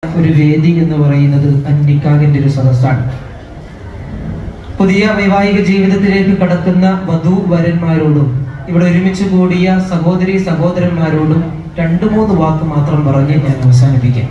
ഒരു വേദി എന്ന് പറയുന്നത് അന്നിക്കാകിന്റെ ഒരു സദസ്സാണ് പുതിയ വൈവാഹിക ജീവിതത്തിലേക്ക് കടക്കുന്ന വധു വരന്മാരോടും ഇവിടെ ഒരുമിച്ച് കൂടിയ സഹോദരി സഹോദരന്മാരോടും രണ്ടു മൂന്ന് വാക്ക് മാത്രം പറഞ്ഞ് ഞാൻ അവസാനിപ്പിക്കാം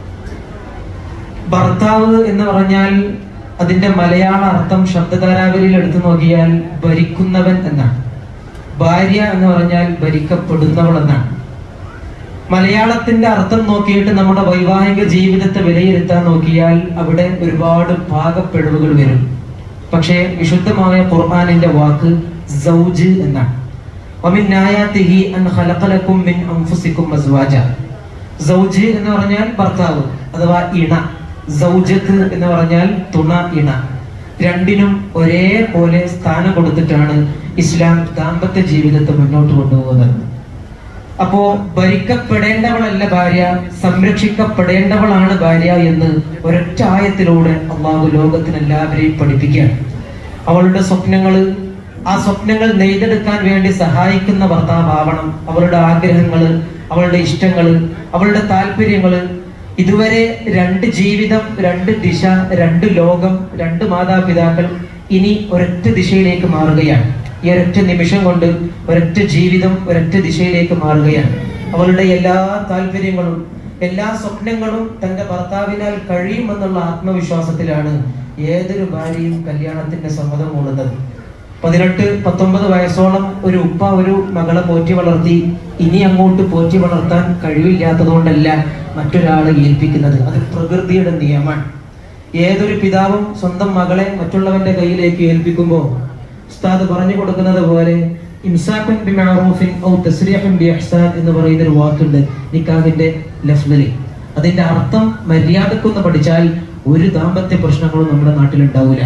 ഭർത്താവ് എന്ന് പറഞ്ഞാൽ അതിന്റെ മലയാള അർത്ഥം ശബ്ദധാരാവലിയിൽ എടുത്തു നോക്കിയാൽ ഭരിക്കുന്നവൻ എന്നാണ് ഭാര്യ എന്ന് പറഞ്ഞാൽ ഭരിക്കപ്പെടുന്നവൾ എന്നാണ് മലയാളത്തിന്റെ അർത്ഥം നോക്കിയിട്ട് നമ്മുടെ വൈവാഹിക ജീവിതത്തെ വിലയിരുത്താൻ നോക്കിയാൽ അവിടെ ഒരുപാട് പാകപ്പിഴവുകൾ വരും പക്ഷേ വിശുദ്ധമായ ഖുർആാനിന്റെ വാക്ക് സൗജ് എന്നാണ് വമിൻ ആയാത്തിഹി അൻ ഖലഖലക്കും മിൻ അൻഫുസിക്കും അസ്വാജ സൗജ് എന്ന് പറഞ്ഞാൽ ഭർത്താവ് അഥവാ ഇണ സൗജത്ത് എന്ന് പറഞ്ഞാൽ തുണ ഇണ രണ്ടിനും ഒരേപോലെ സ്ഥാനം കൊടുത്തിട്ടാണ് ഇസ്ലാം ദാമ്പത്യ ജീവിതത്തെ മുന്നോട്ട് കൊണ്ടുപോകുന്നത് അപ്പോ ഭരിക്കപ്പെടേണ്ടവളല്ല ഭാര്യ സംരക്ഷിക്കപ്പെടേണ്ടവളാണ് ഭാര്യ എന്ന് ഒരൊറ്റ ആയത്തിലൂടെ അള്ളാഹു ലോകത്തിന് എല്ലാവരെയും പഠിപ്പിക്കുകയാണ് അവളുടെ സ്വപ്നങ്ങള് ആ സ്വപ്നങ്ങൾ നെയ്തെടുക്കാൻ വേണ്ടി സഹായിക്കുന്ന ഭർത്താവാവണം അവളുടെ ആഗ്രഹങ്ങള് അവളുടെ ഇഷ്ടങ്ങള് അവളുടെ താല്പര്യങ്ങള് ഇതുവരെ രണ്ട് ജീവിതം രണ്ട് ദിശ രണ്ട് ലോകം രണ്ട് മാതാപിതാക്കൾ ഇനി ഒരൊറ്റ ദിശയിലേക്ക് മാറുകയാണ് ഈ ഒരൊറ്റ നിമിഷം കൊണ്ട് ഒരൊറ്റ ജീവിതം ഒരൊറ്റ ദിശയിലേക്ക് മാറുകയാണ് അവളുടെ എല്ലാ താല്പര്യങ്ങളും എല്ലാ സ്വപ്നങ്ങളും തന്റെ ഭർത്താവിനാൽ കഴിയുമെന്നുള്ള ആത്മവിശ്വാസത്തിലാണ് ഏതൊരു ഭാര്യയും കല്യാണത്തിന്റെ സമ്മതം മൂടുന്നത് പതിനെട്ട് പത്തൊമ്പത് വയസ്സോളം ഒരു ഉപ്പ ഒരു മകളെ പോറ്റി വളർത്തി ഇനി അങ്ങോട്ട് പോറ്റി വളർത്താൻ കഴിവില്ലാത്തതുകൊണ്ടല്ല മറ്റൊരാളെ ഏൽപ്പിക്കുന്നത് അത് പ്രകൃതിയുടെ നിയമമാണ് ഏതൊരു പിതാവും സ്വന്തം മകളെ മറ്റുള്ളവന്റെ കയ്യിലേക്ക് ഏൽപ്പിക്കുമ്പോൾ ഉസ്താദ് പറഞ്ഞു കൊടുക്കുന്നത് പോലെ ഇംസാഖുൻ ബിമഅറൂഫിൻ ഔ തസ്രീഹുൻ ബിഇഹ്സാൻ എന്ന് പറയുന്ന ഒരു വാക്കുണ്ട് നിക്കാഹിന്റെ ലഫ്ലിൽ അതിന്റെ അർത്ഥം മര്യാദക്കൊന്ന് പഠിച്ചാൽ ഒരു ദാമ്പത്യ പ്രശ്നങ്ങളും നമ്മുടെ നാട്ടിൽ ഉണ്ടാവില്ല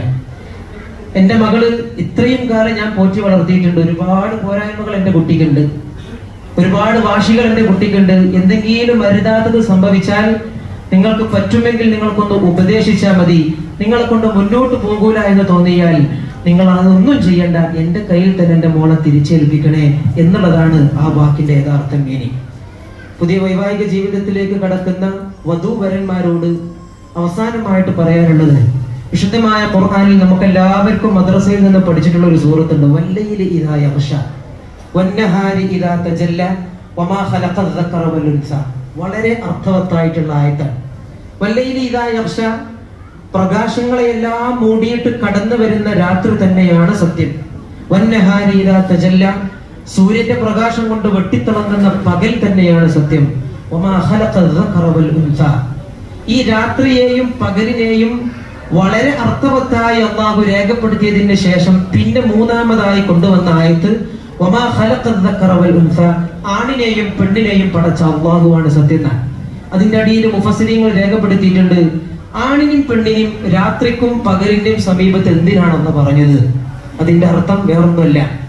എന്റെ മകള് ഇത്രയും കാലം ഞാൻ പോറ്റി വളർത്തിയിട്ടുണ്ട് ഒരുപാട് പോരായ്മകൾ എന്റെ കുട്ടിക്കുണ്ട് ഒരുപാട് വാശികൾ എന്റെ കുട്ടിക്കുണ്ട് എന്തെങ്കിലും അരുതാത്തത് സംഭവിച്ചാൽ നിങ്ങൾക്ക് പറ്റുമെങ്കിൽ നിങ്ങൾക്കൊന്ന് ഉപദേശിച്ചാൽ മതി നിങ്ങളെ കൊണ്ട് മുന്നോട്ട് പോകൂല എന്ന് തോന്നിയാൽ നിങ്ങൾ അതൊന്നും ചെയ്യണ്ട എന്റെ കയ്യിൽ തന്നെ എന്റെ മോളെ തിരിച്ചേൽപ്പിക്കണേ എന്നുള്ളതാണ് ആ വാക്കിന്റെ യഥാർത്ഥ മീനിങ് പുതിയ വൈവാഹിക ജീവിതത്തിലേക്ക് കടക്കുന്ന വധൂവരന്മാരോട് അവസാനമായിട്ട് പറയാനുള്ളത് വിശുദ്ധമായ ഖുർആനിൽ നമുക്ക് എല്ലാവർക്കും മദ്രസയിൽ നിന്ന് പഠിച്ചിട്ടുള്ള ഒരു സൂറത്തുണ്ട് വല്ലയില് ഇതാ യഹ്ഷ വന്നഹാരി ഇതാ തജല്ല വമാ ഖലഖ ദക്കറ വൽ ഉൻസ വളരെ അർത്ഥവത്തായിട്ടുള്ള ആയത്താണ് വല്ലയില് ഇതാ യഹ്ഷ പ്രകാശങ്ങളെയെല്ലാം മൂടിയിട്ട് കടന്നു വരുന്ന രാത്രി തന്നെയാണ് സത്യം വന്നഹാരി ഇതാ തജല്ല സൂര്യന്റെ പ്രകാശം കൊണ്ട് വെട്ടിത്തിളങ്ങുന്ന പകൽ തന്നെയാണ് സത്യം വമാ ഖലഖ ദക്കറ വൽ ഉൻസ ഈ രാത്രിയെയും പകലിനെയും വളരെ അർത്ഥവത്തായി അള്ളാഹു രേഖപ്പെടുത്തിയതിന് ശേഷം പിന്നെ മൂന്നാമതായി കൊണ്ടുവന്ന ആയത്ത് വമാ ഖലഖ ദക്കറ വൽ ഉൻസ ആണിനെയും പെണ്ണിനെയും പടച്ച അള്ളാഹുവാണ് സത്യം അതിന്റെ അടിയിൽ മുഫസിലിങ്ങൾ രേഖപ്പെടുത്തിയിട്ടുണ്ട് ആണിനും പെണ്ണിനും രാത്രിക്കും പകലിന്റെയും സമീപത്ത് എന്തിനാണെന്ന് പറഞ്ഞത് അതിന്റെ അർത്ഥം വേറൊന്നുമല്ല